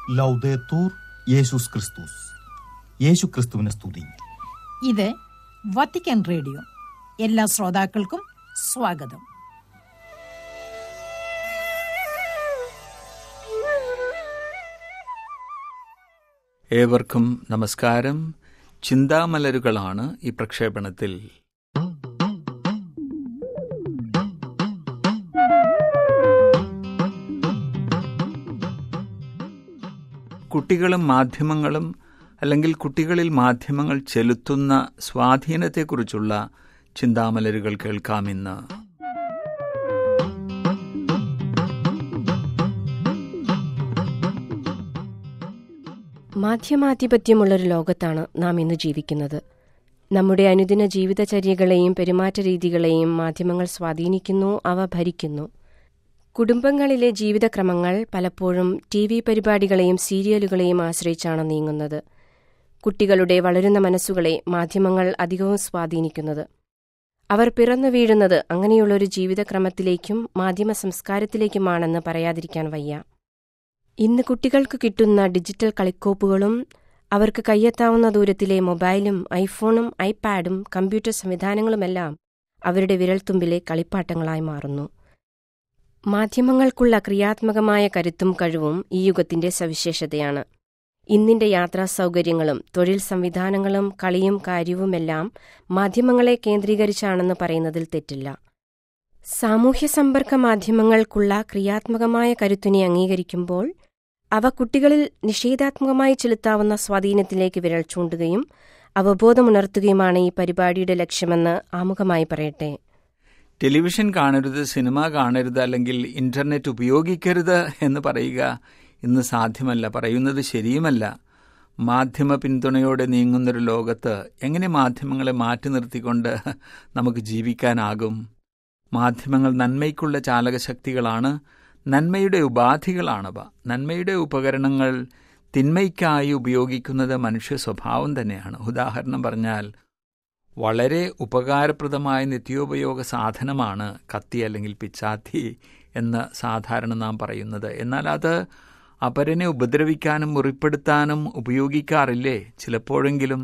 ലൗദേത്തൂർ യേശുസ് ക്രിസ്തുസ് യേശു ക്രിസ്തുവിനെ സ്തുതി ഇത് വത്തിക്കാൻ റേഡിയോ എല്ലാ ശ്രോതാക്കൾക്കും സ്വാഗതം ഏവർക്കും നമസ്കാരം ചിന്താമലരുകളാണ് ഈ പ്രക്ഷേപണത്തിൽ കുട്ടികളും മാധ്യമങ്ങളും അല്ലെങ്കിൽ കുട്ടികളിൽ മാധ്യമങ്ങൾ ചെലുത്തുന്ന സ്വാധീനത്തെക്കുറിച്ചുള്ള ചിന്താമലരുകൾ കേൾക്കാമിന്ന് മാധ്യമാധിപത്യമുള്ളൊരു ലോകത്താണ് നാം ഇന്ന് ജീവിക്കുന്നത് നമ്മുടെ അനുദിന ജീവിതചര്യകളെയും പെരുമാറ്റ രീതികളെയും മാധ്യമങ്ങൾ സ്വാധീനിക്കുന്നു അവ ഭരിക്കുന്നു കുടുംബങ്ങളിലെ ജീവിതക്രമങ്ങൾ പലപ്പോഴും ടി വി പരിപാടികളെയും സീരിയലുകളെയും ആശ്രയിച്ചാണ് നീങ്ങുന്നത് കുട്ടികളുടെ വളരുന്ന മനസ്സുകളെ മാധ്യമങ്ങൾ അധികവും സ്വാധീനിക്കുന്നത് അവർ പിറന്നു വീഴുന്നത് അങ്ങനെയുള്ളൊരു ജീവിതക്രമത്തിലേക്കും മാധ്യമ സംസ്കാരത്തിലേക്കുമാണെന്ന് പറയാതിരിക്കാൻ വയ്യ ഇന്ന് കുട്ടികൾക്ക് കിട്ടുന്ന ഡിജിറ്റൽ കളിക്കോപ്പുകളും അവർക്ക് കയ്യെത്താവുന്ന ദൂരത്തിലെ മൊബൈലും ഐഫോണും ഐപാഡും കമ്പ്യൂട്ടർ സംവിധാനങ്ങളുമെല്ലാം അവരുടെ വിരൽത്തുമ്പിലെ കളിപ്പാട്ടങ്ങളായി മാറുന്നു മാധ്യമങ്ങൾക്കുള്ള ക്രിയാത്മകമായ കരുത്തും കഴിവും ഈ യുഗത്തിന്റെ സവിശേഷതയാണ് ഇന്നിന്റെ യാത്രാ സൗകര്യങ്ങളും തൊഴിൽ സംവിധാനങ്ങളും കളിയും കാര്യവുമെല്ലാം മാധ്യമങ്ങളെ കേന്ദ്രീകരിച്ചാണെന്ന് പറയുന്നതിൽ തെറ്റില്ല സാമൂഹ്യ സമ്പർക്ക മാധ്യമങ്ങൾക്കുള്ള ക്രിയാത്മകമായ കരുത്തിനെ അംഗീകരിക്കുമ്പോൾ അവ കുട്ടികളിൽ നിഷേധാത്മകമായി ചെലുത്താവുന്ന സ്വാധീനത്തിലേക്ക് വിരൽ ചൂണ്ടുകയും അവബോധമുണർത്തുകയുമാണ് ഈ പരിപാടിയുടെ ലക്ഷ്യമെന്ന് ആമുഖമായി പറയട്ടെ ടെലിവിഷൻ കാണരുത് സിനിമ കാണരുത് അല്ലെങ്കിൽ ഇന്റർനെറ്റ് ഉപയോഗിക്കരുത് എന്ന് പറയുക ഇന്ന് സാധ്യമല്ല പറയുന്നത് ശരിയുമല്ല മാധ്യമ പിന്തുണയോടെ നീങ്ങുന്നൊരു ലോകത്ത് എങ്ങനെ മാധ്യമങ്ങളെ മാറ്റി നിർത്തിക്കൊണ്ട് നമുക്ക് ജീവിക്കാനാകും മാധ്യമങ്ങൾ നന്മയ്ക്കുള്ള ചാലകശക്തികളാണ് നന്മയുടെ ഉപാധികളാണവ നന്മയുടെ ഉപകരണങ്ങൾ തിന്മയ്ക്കായി ഉപയോഗിക്കുന്നത് മനുഷ്യ സ്വഭാവം തന്നെയാണ് ഉദാഹരണം പറഞ്ഞാൽ വളരെ ഉപകാരപ്രദമായ നിത്യോപയോഗ സാധനമാണ് കത്തി അല്ലെങ്കിൽ പിച്ചാത്തി എന്ന് സാധാരണ നാം പറയുന്നത് എന്നാൽ അത് അപരനെ ഉപദ്രവിക്കാനും മുറിപ്പെടുത്താനും ഉപയോഗിക്കാറില്ലേ ചിലപ്പോഴെങ്കിലും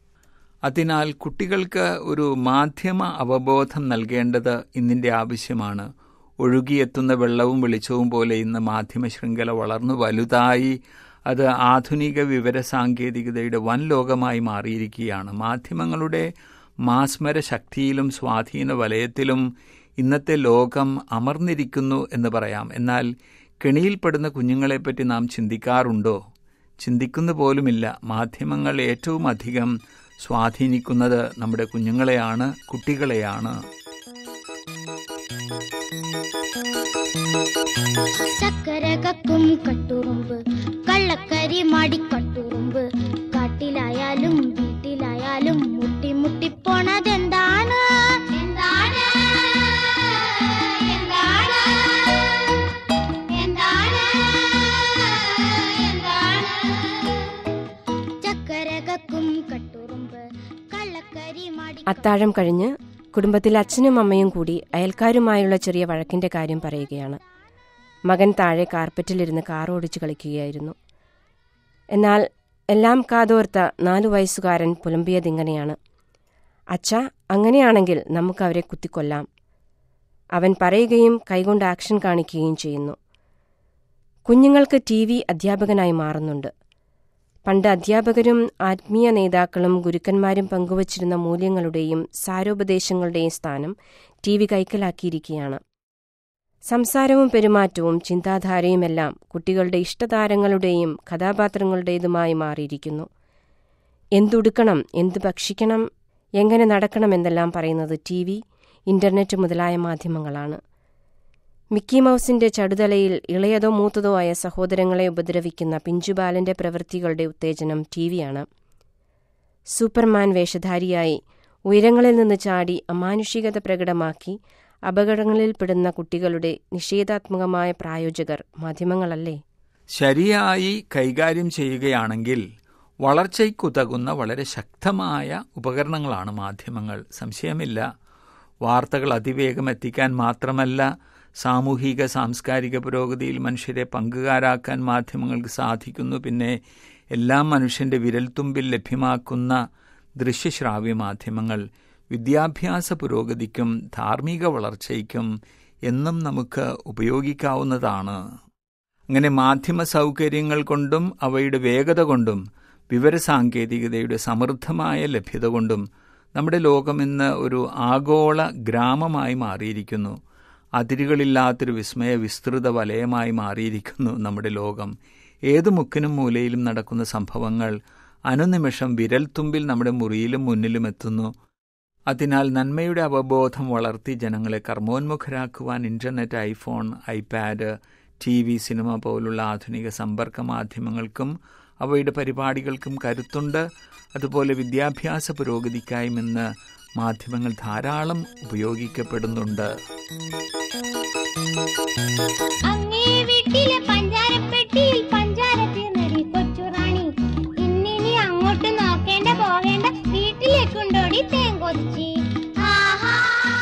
അതിനാൽ കുട്ടികൾക്ക് ഒരു മാധ്യമ അവബോധം നൽകേണ്ടത് ഇന്നിന്റെ ആവശ്യമാണ് ഒഴുകിയെത്തുന്ന വെള്ളവും വെളിച്ചവും പോലെ ഇന്ന് മാധ്യമ ശൃംഖല വളർന്നു വലുതായി അത് ആധുനിക വിവര സാങ്കേതികതയുടെ വൻ ലോകമായി മാറിയിരിക്കുകയാണ് മാധ്യമങ്ങളുടെ മാസ്മര ശക്തിയിലും സ്വാധീന വലയത്തിലും ഇന്നത്തെ ലോകം അമർന്നിരിക്കുന്നു എന്ന് പറയാം എന്നാൽ കെണിയിൽപ്പെടുന്ന കുഞ്ഞുങ്ങളെപ്പറ്റി നാം ചിന്തിക്കാറുണ്ടോ ചിന്തിക്കുന്ന പോലുമില്ല മാധ്യമങ്ങൾ ഏറ്റവും അധികം സ്വാധീനിക്കുന്നത് നമ്മുടെ കുഞ്ഞുങ്ങളെയാണ് കുട്ടികളെയാണ് ചക്കര കക്കും കട്ടുറുമ്പ് കള്ളക്കരി മാടി കട്ടുറുമ്പ് കാട്ടിലായാലും വീട്ടിലായാലും മുട്ടി മുട്ടി പോണതെന്താണ് എന്താണ് എന്താണ് എന്താണ് എന്താണ് ചക്കര കക്കും കട്ടുറുമ്പ് കള്ളക്കരി മാടി അത്താഴം കഴിഞ്ഞ് കുടുംബത്തിൽ അച്ഛനും അമ്മയും കൂടി അയൽക്കാരുമായുള്ള ചെറിയ വഴക്കിന്റെ കാര്യം പറയുകയാണ് മകൻ താഴെ കാർപ്പറ്റിലിരുന്ന് കാർ ഓടിച്ചു കളിക്കുകയായിരുന്നു എന്നാൽ എല്ലാം കാതോർത്ത നാലു വയസ്സുകാരൻ പുലമ്പിയതിങ്ങനെയാണ് അച്ഛ അങ്ങനെയാണെങ്കിൽ നമുക്ക് അവരെ കുത്തിക്കൊല്ലാം അവൻ പറയുകയും കൈകൊണ്ട് ആക്ഷൻ കാണിക്കുകയും ചെയ്യുന്നു കുഞ്ഞുങ്ങൾക്ക് ടി വി അധ്യാപകനായി മാറുന്നുണ്ട് പണ്ട് അധ്യാപകരും ആത്മീയ നേതാക്കളും ഗുരുക്കന്മാരും പങ്കുവച്ചിരുന്ന മൂല്യങ്ങളുടെയും സാരോപദേശങ്ങളുടെയും സ്ഥാനം ടി വി കൈക്കലാക്കിയിരിക്കുകയാണ് സംസാരവും പെരുമാറ്റവും ചിന്താധാരയുമെല്ലാം കുട്ടികളുടെ ഇഷ്ടതാരങ്ങളുടെയും കഥാപാത്രങ്ങളുടേതുമായി മാറിയിരിക്കുന്നു എന്തുടുക്കണം എന്തു ഭക്ഷിക്കണം എങ്ങനെ നടക്കണമെന്നെല്ലാം പറയുന്നത് ടി വി ഇന്റർനെറ്റ് മുതലായ മാധ്യമങ്ങളാണ് മിക്കി മൗസിന്റെ ചടുതലയിൽ ഇളയതോ മൂത്തതോ ആയ സഹോദരങ്ങളെ ഉപദ്രവിക്കുന്ന പിഞ്ചുബാലന്റെ പ്രവൃത്തികളുടെ ഉത്തേജനം ടിവിയാണ് സൂപ്പർമാൻ വേഷധാരിയായി ഉയരങ്ങളിൽ നിന്ന് ചാടി അമാനുഷികത പ്രകടമാക്കി അപകടങ്ങളിൽപ്പെടുന്ന കുട്ടികളുടെ നിഷേധാത്മകമായ പ്രായോജകർ മാധ്യമങ്ങളല്ലേ ശരിയായി കൈകാര്യം ചെയ്യുകയാണെങ്കിൽ വളർച്ചയ്ക്കുതകുന്ന വളരെ ശക്തമായ ഉപകരണങ്ങളാണ് മാധ്യമങ്ങൾ സംശയമില്ല വാർത്തകൾ അതിവേഗം എത്തിക്കാൻ മാത്രമല്ല സാമൂഹിക സാംസ്കാരിക പുരോഗതിയിൽ മനുഷ്യരെ പങ്കുകാരാക്കാൻ മാധ്യമങ്ങൾക്ക് സാധിക്കുന്നു പിന്നെ എല്ലാം മനുഷ്യന്റെ വിരൽത്തുമ്പിൽ ലഭ്യമാക്കുന്ന ദൃശ്യശ്രാവ്യ മാധ്യമങ്ങൾ വിദ്യാഭ്യാസ പുരോഗതിക്കും ധാർമ്മിക വളർച്ചയ്ക്കും എന്നും നമുക്ക് ഉപയോഗിക്കാവുന്നതാണ് അങ്ങനെ മാധ്യമ സൗകര്യങ്ങൾ കൊണ്ടും അവയുടെ വേഗത കൊണ്ടും വിവരസാങ്കേതികതയുടെ സമൃദ്ധമായ ലഭ്യത കൊണ്ടും നമ്മുടെ ലോകം ഇന്ന് ഒരു ആഗോള ഗ്രാമമായി മാറിയിരിക്കുന്നു അതിരുകളില്ലാത്തൊരു വിസ്മയ വിസ്തൃത വലയമായി മാറിയിരിക്കുന്നു നമ്മുടെ ലോകം ഏതു മുക്കിനും മൂലയിലും നടക്കുന്ന സംഭവങ്ങൾ അനുനിമിഷം വിരൽത്തുമ്പിൽ നമ്മുടെ മുറിയിലും മുന്നിലും എത്തുന്നു അതിനാൽ നന്മയുടെ അവബോധം വളർത്തി ജനങ്ങളെ കർമ്മോന്മുഖരാക്കുവാൻ internet iPhone iPad T V cinema പോലുള്ള ആധുനിക സമ്പർക്ക മാധ്യമങ്ങൾക്കും അവയുടെ പരിപാടികൾക്കും കരുത്തുണ്ട് അതുപോലെ വിദ്യാഭ്യാസ പുരോഗതിക്കായും ഇന്ന് മാധ്യമങ്ങൾ ധാരാളം ഉപയോഗിക്കപ്പെടുന്നുണ്ട് അങ്ങേ വീട്ടിലെ പഞ്ചാരപ്പെട്ടിയിൽ പഞ്ചാര തീർന്നടി കൊച്ചുറാണി ഇന്നിനി അങ്ങോട്ട് നോക്കേണ്ട പോകേണ്ട വീട്ടിലേക്കുണ്ടോടി തേങ്കൊച്ചി ആഹാ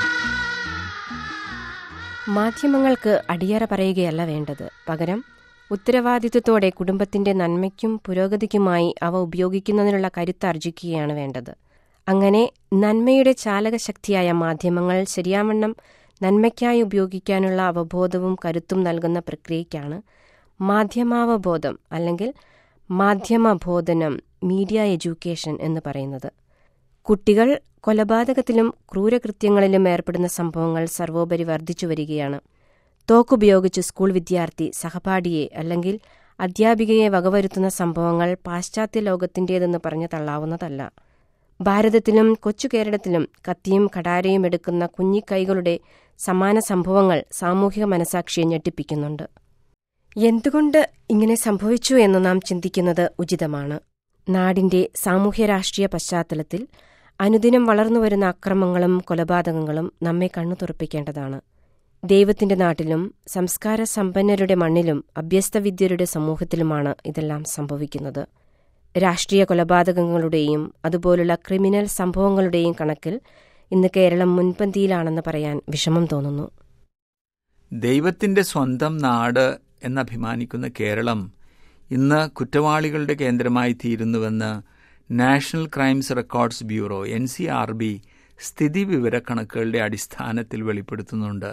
മാധ്യമങ്ങൾക്ക് അടിയറ പറയുകയല്ല വേണ്ടത് പകരം ഉത്തരവാദിത്വത്തോടെ കുടുംബത്തിന്റെ നന്മയ്ക്കും പുരോഗതിക്കുമായി അവ ഉപയോഗിക്കുന്നതിനുള്ള കരുത്താർജിക്കുകയാണ് വേണ്ടത് അങ്ങനെ നന്മയുടെ ചാലകശക്തിയായ മാധ്യമങ്ങൾ ശരിയാവണ്ണം നന്മയ്ക്കായി ഉപയോഗിക്കാനുള്ള അവബോധവും കരുത്തും നൽകുന്ന പ്രക്രിയയ്ക്കാണ് മാധ്യമാവബോധം അല്ലെങ്കിൽ മാധ്യമബോധനം മീഡിയ എഡ്യൂക്കേഷൻ എന്ന് പറയുന്നത് കുട്ടികൾ കൊലപാതകത്തിലും ക്രൂരകൃത്യങ്ങളിലും ഏർപ്പെടുന്ന സംഭവങ്ങൾ സർവോപരി വർദ്ധിച്ചു വരികയാണ് തോക്കുപയോഗിച്ച് സ്കൂൾ വിദ്യാർത്ഥി സഹപാഠിയെ അല്ലെങ്കിൽ അധ്യാപികയെ വകവരുത്തുന്ന സംഭവങ്ങൾ പാശ്ചാത്യ ലോകത്തിന്റേതെന്ന് പറഞ്ഞു തള്ളാവുന്നതല്ല ഭാരതത്തിലും കൊച്ചു കേരളത്തിലും കത്തിയും കടാരയും എടുക്കുന്ന കുഞ്ഞിക്കൈകളുടെ സമാന സംഭവങ്ങൾ സാമൂഹിക മനസാക്ഷിയെ ഞെട്ടിപ്പിക്കുന്നുണ്ട് എന്തുകൊണ്ട് ഇങ്ങനെ സംഭവിച്ചു എന്ന് നാം ചിന്തിക്കുന്നത് ഉചിതമാണ് നാടിന്റെ സാമൂഹ്യ രാഷ്ട്രീയ പശ്ചാത്തലത്തിൽ അനുദിനം വളർന്നുവരുന്ന അക്രമങ്ങളും കൊലപാതകങ്ങളും നമ്മെ കണ്ണു തുറപ്പിക്കേണ്ടതാണ് ദൈവത്തിന്റെ നാട്ടിലും സംസ്കാര സമ്പന്നരുടെ മണ്ണിലും അഭ്യസ്തവിദ്യരുടെ സമൂഹത്തിലുമാണ് ഇതെല്ലാം സംഭവിക്കുന്നത് രാഷ്ട്രീയ കൊലപാതകങ്ങളുടെയും അതുപോലുള്ള ക്രിമിനൽ സംഭവങ്ങളുടെയും കണക്കിൽ ഇന്ന് കേരളം മുൻപന്തിയിലാണെന്ന് പറയാൻ വിഷമം തോന്നുന്നു ദൈവത്തിന്റെ സ്വന്തം നാട് എന്നഭിമാനിക്കുന്ന കേരളം ഇന്ന് കുറ്റവാളികളുടെ കേന്ദ്രമായി തീരുന്നുവെന്ന് national crimes records bureau N C R B സ്ഥിതിവിവരക്കണക്കുകളുടെ അടിസ്ഥാനത്തിൽ വെളിപ്പെടുത്തുന്നുണ്ട്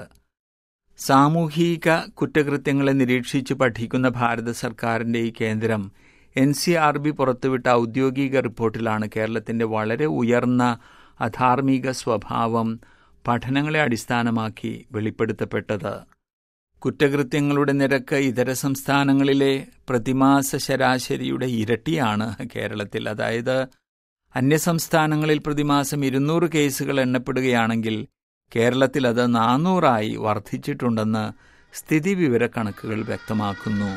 സാമൂഹിക കുറ്റകൃത്യങ്ങളെ നിരീക്ഷിച്ച് പഠിക്കുന്ന ഭാരത സർക്കാരിന്റെ ഈ കേന്ദ്രം എൻ സി ആർ ബി പുറത്തുവിട്ട ഔദ്യോഗിക റിപ്പോർട്ടിലാണ് കേരളത്തിന്റെ വളരെ ഉയർന്ന അധാർമിക സ്വഭാവം പഠനങ്ങളെ അടിസ്ഥാനമാക്കി വെളിപ്പെടുത്തപ്പെട്ടത് കുറ്റകൃത്യങ്ങളുടെ നിരക്ക് ഇതര സംസ്ഥാനങ്ങളിലെ പ്രതിമാസ ശരാശരിയുടെ ഇരട്ടിയാണ് കേരളത്തിൽ അതായത് അന്യസംസ്ഥാനങ്ങളിൽ പ്രതിമാസം ഇരുന്നൂറ് കേസുകൾ എണ്ണപ്പെടുകയാണെങ്കിൽ കേരളത്തിൽ അത് നാനൂറായി വർദ്ധിച്ചിട്ടുണ്ടെന്ന് സ്ഥിതിവിവരക്കണക്കുകൾ വ്യക്തമാക്കുന്നു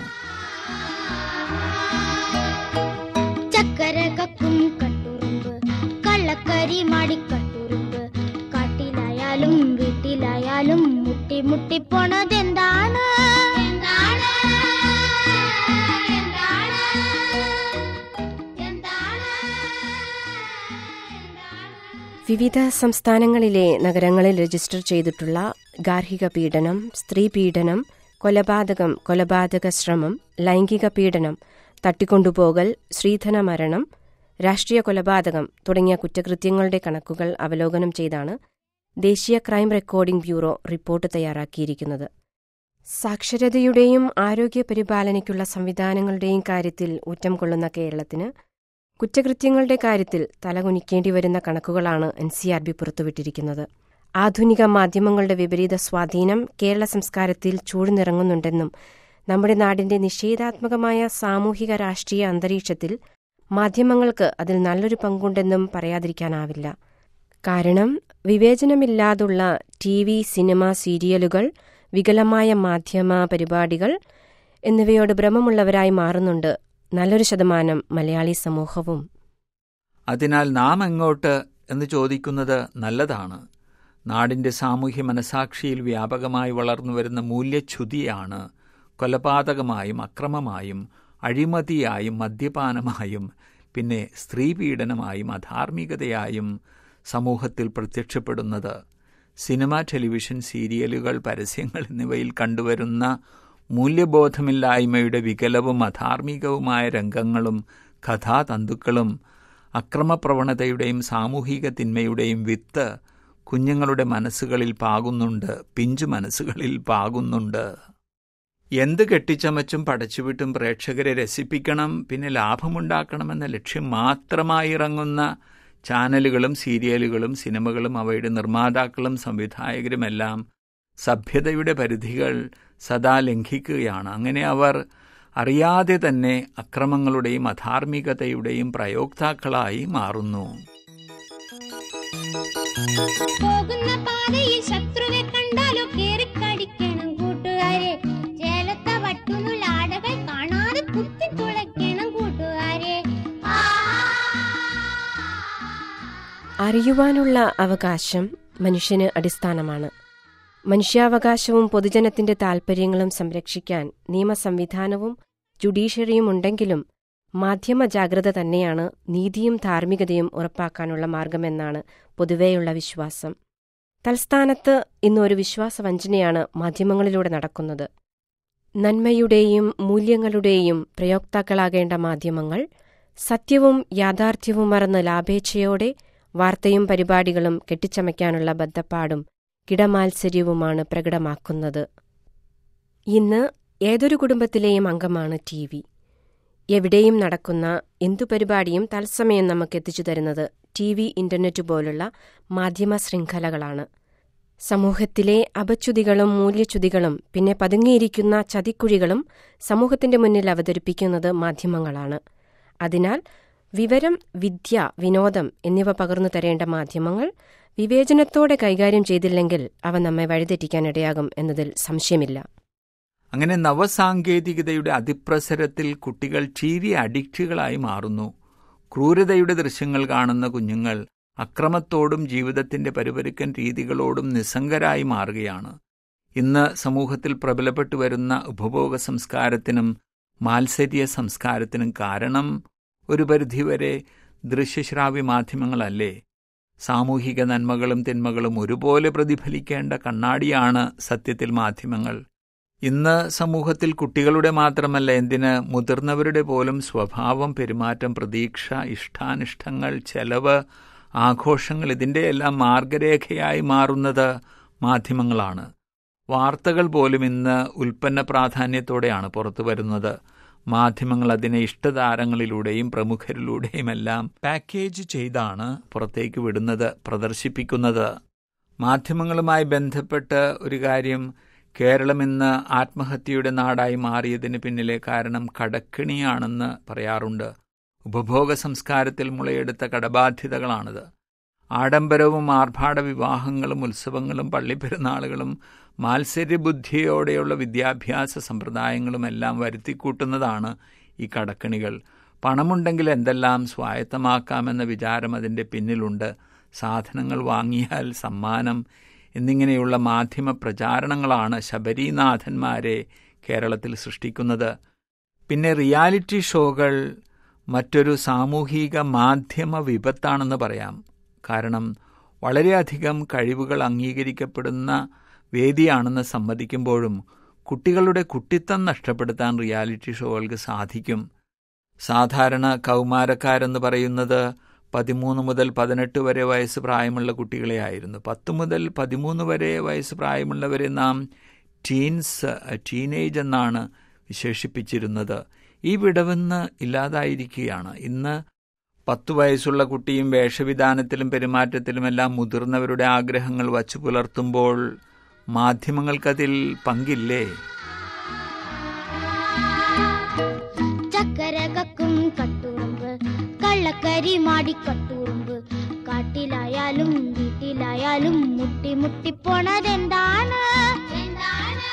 ചക്കര കക്കും കട്ടുറുമ്പ് കള്ളക്കരി മാടിക്കട്ടുറുമ്പ് കാട്ടിലായാലും വീട്ടിലായാലും മുട്ടി മുട്ടി പോണതെന്താണ് എന്താണ് എന്താണ് എന്താണ് വിവിധ സംസ്ഥാനങ്ങളിലെ നഗരങ്ങളിൽ രജിസ്റ്റർ ചെയ്തിട്ടുള്ള ഗാർഹിക പീഡനം സ്ത്രീ പീഡനം കൊലപാതകം കൊലപാതക ശ്രമം ലൈംഗിക പീഡനം തട്ടിക്കൊണ്ടുപോകൽ ശ്രീധന മരണം രാഷ്ട്രീയ കൊലപാതകം തുടങ്ങിയ കുറ്റകൃത്യങ്ങളുടെ കണക്കുകൾ അവലോകനം ചെയ്താണ് ദേശീയ ക്രൈം റെക്കോർഡിംഗ് ബ്യൂറോ റിപ്പോർട്ട് തയ്യാറാക്കിയിരിക്കുന്നത് സാക്ഷരതയുടെയും ആരോഗ്യ പരിപാലനയ്ക്കുള്ള സംവിധാനങ്ങളുടെയും കാര്യത്തിൽ ഊറ്റം കൊള്ളുന്ന കേരളത്തിന് കുറ്റകൃത്യങ്ങളുടെ കാര്യത്തിൽ തലകുനിക്കേണ്ടി വരുന്ന കണക്കുകളാണ് എൻ സി ആർ ബി പുറത്തുവിട്ടിരിക്കുന്നത് ആധുനിക മാധ്യമങ്ങളുടെ വിപരീത സ്വാധീനം കേരള സംസ്കാരത്തിൽ ചൂഴ്ന്നിറങ്ങുന്നുണ്ടെന്നും നമ്മുടെ നാടിന്റെ നിഷേധാത്മകമായ സാമൂഹിക രാഷ്ട്രീയ അന്തരീക്ഷത്തിൽ മാധ്യമങ്ങൾക്ക് അതിൽ നല്ലൊരു പങ്കുണ്ടെന്നും പറയാതിരിക്കാനാവില്ല കാരണം വിവേചനമില്ലാതുള്ള ടി വി സിനിമ സീരിയലുകൾ വികലമായ മാധ്യമ പരിപാടികൾ എന്നിവയോട് ഭ്രമമുള്ളവരായി മാറുന്നുണ്ട് നല്ലൊരു ശതമാനം മലയാളി സമൂഹവും അതിനാൽ നാം എങ്ങോട്ട് എന്ന് ചോദിക്കുന്നത് നല്ലതാണ് നാടിന്റെ സാമൂഹ്യ മനസാക്ഷിയിൽ വ്യാപകമായി വളർന്നുവരുന്ന മൂല്യച്യുതിയാണ് കൊലപാതകമായും അക്രമമായും അഴിമതിയായും മദ്യപാനമായും പിന്നെ സ്ത്രീപീഡനമായും അധാർമികതയായും സമൂഹത്തിൽ പ്രത്യക്ഷപ്പെടുന്നത് സിനിമ ടെലിവിഷൻ സീരിയലുകൾ പരസ്യങ്ങൾ എന്നിവയിൽ കണ്ടുവരുന്ന മൂല്യബോധമില്ലായ്മയുടെ വികലവും അധാർമികവുമായ രംഗങ്ങളും കഥാതന്തുക്കളും അക്രമപ്രവണതയുടെയും സാമൂഹിക തിന്മയുടെയും വിത്ത് കുഞ്ഞുങ്ങളുടെ മനസ്സുകളിൽ പാകുന്നുണ്ട് പിഞ്ചു മനസ്സുകളിൽ പാകുന്നുണ്ട് എന്ത് കെട്ടിച്ചമച്ചും പടച്ചുവിട്ടും പ്രേക്ഷകരെ രസിപ്പിക്കണം പിന്നെ ലാഭമുണ്ടാക്കണമെന്ന ലക്ഷ്യം മാത്രമായി ഇറങ്ങുന്ന ചാനലുകളും സീരിയലുകളും സിനിമകളും അവയുടെ നിർമ്മാതാക്കളും സംവിധായകരുമെല്ലാം സഭ്യതയുടെ പരിധികൾ സദാ ലംഘിക്കുകയാണ് അങ്ങനെ അവർ അറിയാതെ തന്നെ അക്രമങ്ങളുടെയും അധാർമികതയുടെയും പ്രയോക്താക്കളായി മാറുന്നു പോകുന്ന പാതയിൽ ശത്രുവെ കണ്ടാലോ കേറിക്കടിക്കണം കൂട്ടുകാരെ ചേലത്ത വട്ടുനുള്ളാടകൾ കാണാതെ കുത്തി തുളയ്ക്കണം കൂട്ടുകാരെ ആ അറിയുവാനുള്ള അവകാശം മനുഷ്യന് അടിസ്ഥാനമാണ് മനുഷ്യാവകാശവും പൊതുജനത്തിന്റെ താൽപര്യങ്ങളും സംരക്ഷിക്കാൻ നിയമസംവിധാനവും ജുഡീഷ്യറിയും ഉണ്ടെങ്കിലും മാധ്യമ ജാഗ്രത തന്നെയാണ് നീതിയും ധാർമ്മികതയും ഉറപ്പാക്കാനുള്ള മാർഗമെന്നാണ് പൊതുവെയുള്ള വിശ്വാസം തൽസ്ഥാനത്ത് ഇന്നൊരു വിശ്വാസവഞ്ചനയാണ് മാധ്യമങ്ങളിലൂടെ നടക്കുന്നത് നന്മയുടെയും മൂല്യങ്ങളുടെയും പ്രയോക്താക്കളാകേണ്ട മാധ്യമങ്ങൾ സത്യവും യാഥാർത്ഥ്യവും മറന്ന് ലാഭേച്ഛയോടെ വാർത്തയും പരിപാടികളും കെട്ടിച്ചമയ്ക്കാനുള്ള ബദ്ധപ്പാടും കിടമാത്സര്യവുമാണ് പ്രകടമാക്കുന്നത് ഇന്ന് ഏതൊരു കുടുംബത്തിലെയും അംഗമാണ് ടി വി എവിടെയും നടക്കുന്ന എന്തു പരിപാടിയും തത്സമയം നമുക്ക് എത്തിച്ചു തരുന്നത് ടി വി ഇന്റർനെറ്റ് പോലുള്ള മാധ്യമ ശൃംഖലകളാണ് സമൂഹത്തിലെ അപച്യുതികളും മൂല്യച്യുതികളും പിന്നെ പതുങ്ങിയിരിക്കുന്ന ചതിക്കുഴികളും സമൂഹത്തിന്റെ മുന്നിൽ അവതരിപ്പിക്കുന്നത് മാധ്യമങ്ങളാണ് അതിനാൽ വിവരം വിദ്യ വിനോദം എന്നിവ പകർന്നു തരേണ്ട മാധ്യമങ്ങൾ വിവേചനത്തോടെ കൈകാര്യം ചെയ്തില്ലെങ്കിൽ അവ നമ്മെ വഴിതെറ്റിക്കാനിടയാകും എന്നതിൽ സംശയമില്ല അങ്ങനെ നവസാങ്കേതികതയുടെ അതിപ്രസരത്തിൽ കുട്ടികൾ ടി വി അഡിക്റ്റുകളായി മാറുന്നു ക്രൂരതയുടെ ദൃശ്യങ്ങൾ കാണുന്ന കുഞ്ഞുങ്ങൾ അക്രമത്തോടും ജീവിതത്തിന്റെ പരുപരുക്കൻ രീതികളോടും നിസ്സംഗരായി മാറുകയാണ് ഇന്ന് സമൂഹത്തിൽ പ്രബലപ്പെട്ടു വരുന്ന ഉപഭോഗ സംസ്കാരത്തിനും മാത്സര്യ സംസ്കാരത്തിനും കാരണം ഒരു പരിധിവരെ ദൃശ്യശ്രാവ്യ മാധ്യമങ്ങളല്ലേ സാമൂഹിക നന്മകളും തിന്മകളും ഒരുപോലെ പ്രതിഫലിക്കേണ്ട കണ്ണാടിയാണ് സത്യത്തിൽ മാധ്യമങ്ങൾ ഇന്ന് സമൂഹത്തിൽ കുട്ടികളുടെ മാത്രമല്ല എന്തിന് മുതിർന്നവരുടെ പോലും സ്വഭാവം പെരുമാറ്റം പ്രതീക്ഷ ഇഷ്ടാനിഷ്ടങ്ങൾ ചെലവ് ആഘോഷങ്ങൾ ഇതിൻ്റെയെല്ലാം മാർഗരേഖയായി മാറുന്നത് മാധ്യമങ്ങളാണ് വാർത്തകൾ പോലും ഇന്ന് ഉൽപ്പന്ന പ്രാധാന്യത്തോടെയാണ് പുറത്തു വരുന്നത് മാധ്യമങ്ങൾ അതിനെ ഇഷ്ടതാരങ്ങളിലൂടെയും പ്രമുഖരിലൂടെയുമെല്ലാം പാക്കേജ് ചെയ്താണ് പുറത്തേക്ക് വിടുന്നത് പ്രദർശിപ്പിക്കുന്നത് മാധ്യമങ്ങളുമായി ബന്ധപ്പെട്ട് ഒരു കാര്യം കേരളം ഇന്ന് ആത്മഹത്യയുടെ നാടായി മാറിയതിന് പിന്നിലെ കാരണം കടക്കിണിയാണെന്ന് പറയാറുണ്ട് ഉപഭോഗ സംസ്കാരത്തിൽ മുളയെടുത്ത കടബാധ്യതകളാണിത് ആഡംബരവും ആർഭാട വിവാഹങ്ങളും ഉത്സവങ്ങളും പള്ളിപ്പെരുന്നാളുകളും മാത്സര്യബുദ്ധിയോടെയുള്ള വിദ്യാഭ്യാസ സമ്പ്രദായങ്ങളുമെല്ലാം വരുത്തിക്കൂട്ടുന്നതാണ് ഈ കടക്കണികൾ പണമുണ്ടെങ്കിൽ എന്തെല്ലാം സ്വായത്തമാക്കാമെന്ന വിചാരം അതിൻ്റെ പിന്നിലുണ്ട് സാധനങ്ങൾ വാങ്ങിയാൽ സമ്മാനം എന്നിങ്ങനെയുള്ള മാധ്യമ പ്രചാരണങ്ങളാണ് ശബരീനാഥന്മാരെ കേരളത്തിൽ സൃഷ്ടിക്കുന്നത് പിന്നെ റിയാലിറ്റി ഷോകൾ മറ്റൊരു സാമൂഹിക മാധ്യമ വിപത്താണെന്ന് പറയാം കാരണം വളരെയധികം കഴിവുകൾ അംഗീകരിക്കപ്പെടുന്ന വേദിയാണെന്ന് സമ്മതിക്കുമ്പോഴും കുട്ടികളുടെ കുട്ടിത്തം നഷ്ടപ്പെടുത്താൻ റിയാലിറ്റി ഷോകൾക്ക് സാധിക്കും സാധാരണ കൗമാരക്കാരെന്ന് പറയുന്നത് പതിമൂന്ന് മുതൽ പതിനെട്ട് വരെ വയസ്സ് പ്രായമുള്ള കുട്ടികളെ ആയിരുന്നു പത്ത് മുതൽ പതിമൂന്ന് വരെ വയസ്സ് പ്രായമുള്ളവരെ നാം ടീൻസ് ടീനേജ് എന്നാണ് വിശേഷിപ്പിച്ചിരുന്നത് ഈ വിടവെന്ന് ഇല്ലാതായിരിക്കുകയാണ് ഇന്ന് പത്തു വയസ്സുള്ള കുട്ടിയും വേഷവിധാനത്തിലും പെരുമാറ്റത്തിലുമെല്ലാം മുതിർന്നവരുടെ ആഗ്രഹങ്ങൾ വച്ചു പുലർത്തുമ്പോൾ മാധ്യമങ്ങൾക്കതിൽ പങ്കില്ലേ ചക്കര കക്കും കട്ടുറുമ്പ് കള്ളക്കരി മാടി കട്ടുറുമ്പ് കാട്ടിലായാലും വീട്ടിലായാലും മുട്ടി മുട്ടി പോണതെന്താണ് എന്താണ്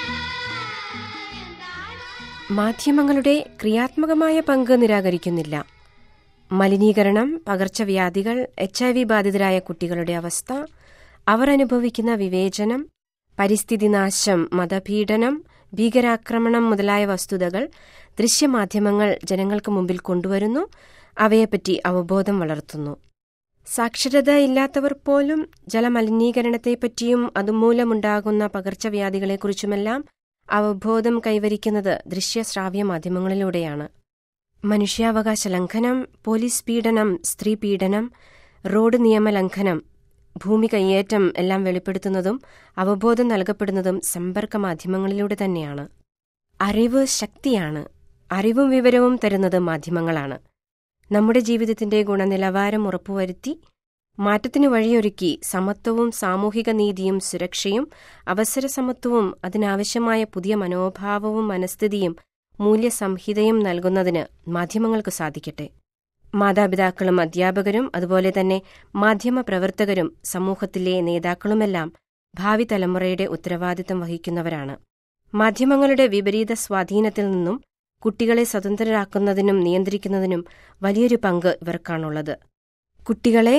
എന്താണ് മാധ്യമങ്ങളുടെ ക്രിയാത്മകമായ പങ്ക് നിരാകരിക്കുന്നില്ല മലിനീകരണം പകർച്ചവ്യാധികൾ എച്ച് ഐ വി ബാധിതരായ കുട്ടികളുടെ അവസ്ഥ അവർ അനുഭവിക്കുന്ന വിവേചനം പരിസ്ഥിതി നാശം മതപീഡനം ഭീകരാക്രമണം മുതലായ വസ്തുതകൾ ദൃശ്യമാധ്യമങ്ങൾ ജനങ്ങൾക്ക് മുമ്പിൽ കൊണ്ടുവരുന്നു അവയെപ്പറ്റി അവബോധം വളർത്തുന്നു സാക്ഷരത ഇല്ലാത്തവർ പോലും ജലമലിനീകരണത്തെപ്പറ്റിയും അതുമൂലമുണ്ടാകുന്ന പകർച്ചവ്യാധികളെക്കുറിച്ചുമെല്ലാം അവബോധം കൈവരിക്കുന്നത് ദൃശ്യശ്രാവ്യ മാധ്യമങ്ങളിലൂടെയാണ് മനുഷ്യാവകാശ ലംഘനം പോലീസ് പീഡനം സ്ത്രീ പീഡനം റോഡ് നിയമലംഘനം ഭൂമി കയ്യേറ്റം എല്ലാം വെളിപ്പെടുത്തുന്നതും അവബോധം നൽകപ്പെടുന്നതും സമ്പർക്ക മാധ്യമങ്ങളിലൂടെ തന്നെയാണ് അറിവ് ശക്തിയാണ് അറിവും വിവരവും തരുന്നത് മാധ്യമങ്ങളാണ് നമ്മുടെ ജീവിതത്തിന്റെ ഗുണനിലവാരം ഉറപ്പുവരുത്തി മാറ്റത്തിനു വഴിയൊരുക്കി സമത്വവും സാമൂഹിക നീതിയും സുരക്ഷയും അവസര സമത്വവും അതിനാവശ്യമായ പുതിയ മനോഭാവവും മനസ്ഥിതിയും മൂല്യസംഹിതയും നൽകുന്നതിന് മാധ്യമങ്ങൾക്ക് സാധിക്കട്ടെ മാതാപിതാക്കളും അധ്യാപകരും അതുപോലെ തന്നെ മാധ്യമ പ്രവർത്തകരും സമൂഹത്തിലെ നേതാക്കളുമെല്ലാം ഭാവി തലമുറയുടെ ഉത്തരവാദിത്തം വഹിക്കുന്നവരാണ് മാധ്യമങ്ങളുടെ വിപരീത സ്വാധീനത്തിൽ നിന്നും കുട്ടികളെ സ്വതന്ത്രരാക്കുന്നതിനും നിയന്ത്രിക്കുന്നതിനും വലിയൊരു പങ്ക് ഇവർക്കാണുള്ളത് കുട്ടികളെ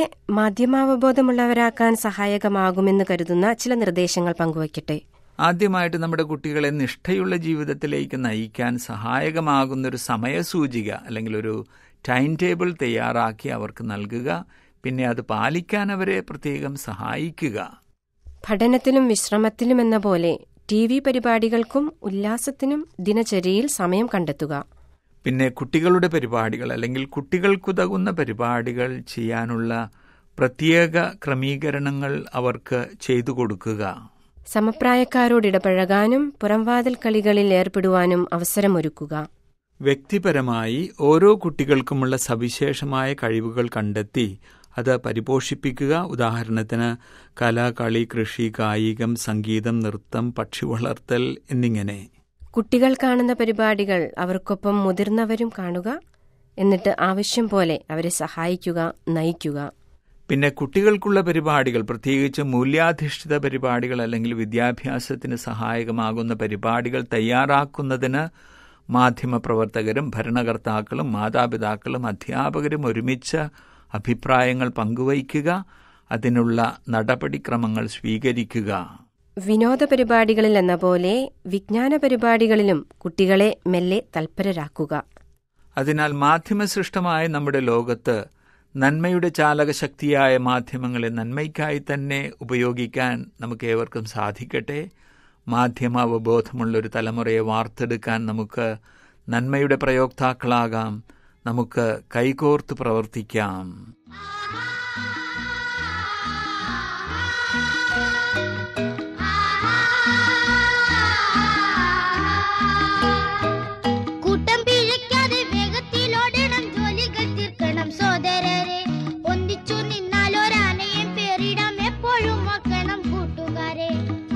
മാധ്യമാവബോധമുള്ളവരാക്കാൻ സഹായകമാകുമെന്ന് കരുതുന്ന ചില നിർദ്ദേശങ്ങൾ പങ്കുവയ്ക്കട്ടെ ആദ്യമായിട്ട് നമ്മുടെ കുട്ടികളെ നിഷ്ഠയുള്ള ജീവിതത്തിലേക്ക് നയിക്കാൻ സഹായകമാകുന്നൊരു സമയസൂചിക അല്ലെങ്കിൽ ഒരു ടൈം ടേബിൾ തയ്യാറാക്കി അവർക്ക് നൽകുക പിന്നെ അത് പാലിക്കാൻ അവരെ പ്രത്യേകം സഹായിക്കുക പഠനത്തിലും വിശ്രമത്തിലും എന്ന പോലെ ടി വി പരിപാടികൾക്കും ഉല്ലാസത്തിനും ദിനചര്യയിൽ സമയം കണ്ടെത്തുക പിന്നെ കുട്ടികളുടെ പരിപാടികൾ അല്ലെങ്കിൽ കുട്ടികൾക്കുതകുന്ന പരിപാടികൾ ചെയ്യാനുള്ള പ്രത്യേക ക്രമീകരണങ്ങൾ അവർക്ക് ചെയ്തു കൊടുക്കുക സമപ്രായക്കാരോട് ഇടപഴകാനും പുറംവാതിൽ കളികളിൽ ഏർപ്പെടുവാനും അവസരമൊരുക്കുക വ്യക്തിപരമായി ഓരോ കുട്ടികൾക്കുമുള്ള സവിശേഷമായ കഴിവുകൾ കണ്ടെത്തി അത് പരിപോഷിപ്പിക്കുക ഉദാഹരണത്തിന് കല കളി കൃഷി കായികം സംഗീതം നൃത്തം പക്ഷി വളർത്തൽ എന്നിങ്ങനെ കുട്ടികൾ കാണുന്ന പരിപാടികൾ അവർക്കൊപ്പം മുതിർന്നവരും കാണുക എന്നിട്ട് ആവശ്യം പോലെ അവരെ സഹായിക്കുക നയിക്കുക പിന്നെ കുട്ടികൾക്കുള്ള പരിപാടികൾ പ്രത്യേകിച്ച് മൂല്യാധിഷ്ഠിത പരിപാടികൾ അല്ലെങ്കിൽ വിദ്യാഭ്യാസത്തിന് സഹായകമാകുന്ന പരിപാടികൾ തയ്യാറാക്കുന്നതിന് മാധ്യമപ്രവർത്തകരും ഭരണകർത്താക്കളും മാതാപിതാക്കളും അധ്യാപകരും ഒരുമിച്ച് അഭിപ്രായങ്ങൾ പങ്കുവയ്ക്കുക അതിനുള്ള നടപടിക്രമങ്ങൾ സ്വീകരിക്കുക വിനോദ പരിപാടികളിൽ എന്ന പോലെ വിജ്ഞാന പരിപാടികളിലും കുട്ടികളെ മെല്ലെ തൽപരരാക്കുക അതിനാൽ മാധ്യമസൃഷ്ടമായ നമ്മുടെ ലോകത്ത് നന്മയുടെ ചാലകശക്തിയായ മാധ്യമങ്ങളെ നന്മയ്ക്കായി തന്നെ ഉപയോഗിക്കാൻ നമുക്ക് ഏവർക്കും സാധിക്കട്ടെ മാധ്യമ അവബോധമുള്ള ഒരു തലമുറയെ വാർത്തെടുക്കാൻ നമുക്ക് നന്മയുടെ പ്രയോക്താക്കളാകാം നമുക്ക് കൈകോർത്ത് പ്രവർത്തിക്കാം കൂട്ടം പിഴയ്ക്കാതെ വേഗത്തിലോടണം ജോലികൾ തീർക്കണം സോദരരെ ഒന്നിച്ചു നിന്നാൽ ഒരാനയും പേരിടാം എപ്പോഴും ഓർക്കണം കൂട്ടുകാരെ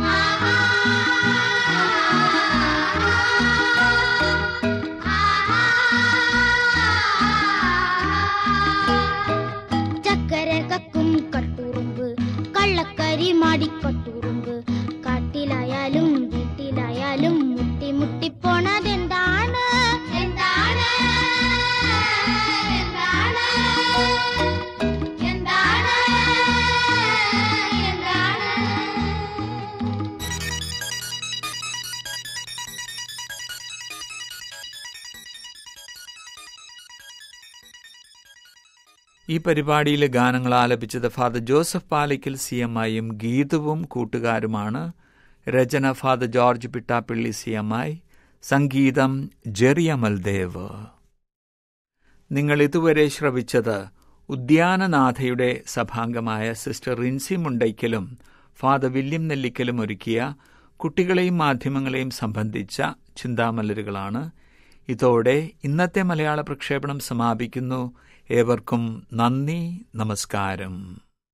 ചക്കര കക്കും കട്ടുറുമ്പ് കള്ളക്കരി മാടിക്കട്ടുറുമ്പ് കാട്ടിലായാലും വീട്ടിലായാലും മുട്ടി മുട്ടി പോണതെന്താണ് എന്താണ് എന്താണ് എന്താണ് എന്താണ് ഈ പരിപാടിയിലെ ഗാനങ്ങൾ ആലപിച്ചത് father Joseph Palakkal C M ഐയും ഗീതവും കൂട്ടുകാരുമാണ് രചന father George Pittappilly C M I സംഗീതം ജെറി അമൽദേവ് നിങ്ങൾ ഇതുവരെ ശ്രവിച്ചത് ഉദ്യാനനാഥയുടെ സഭാംഗമായ സിസ്റ്റർ റിൻസി മുണ്ടയ്ക്കലും ഫാദർ വില്യം നെല്ലിക്കലും ഒരുക്കിയ കുട്ടികളെയും മാധ്യമങ്ങളെയും സംബന്ധിച്ച ചിന്താമലരുകളാണ് ഇതോടെ ഇന്നത്തെ മലയാള പ്രക്ഷേപണം സമാപിക്കുന്നു ഏവർക്കും നന്ദി നമസ്കാരം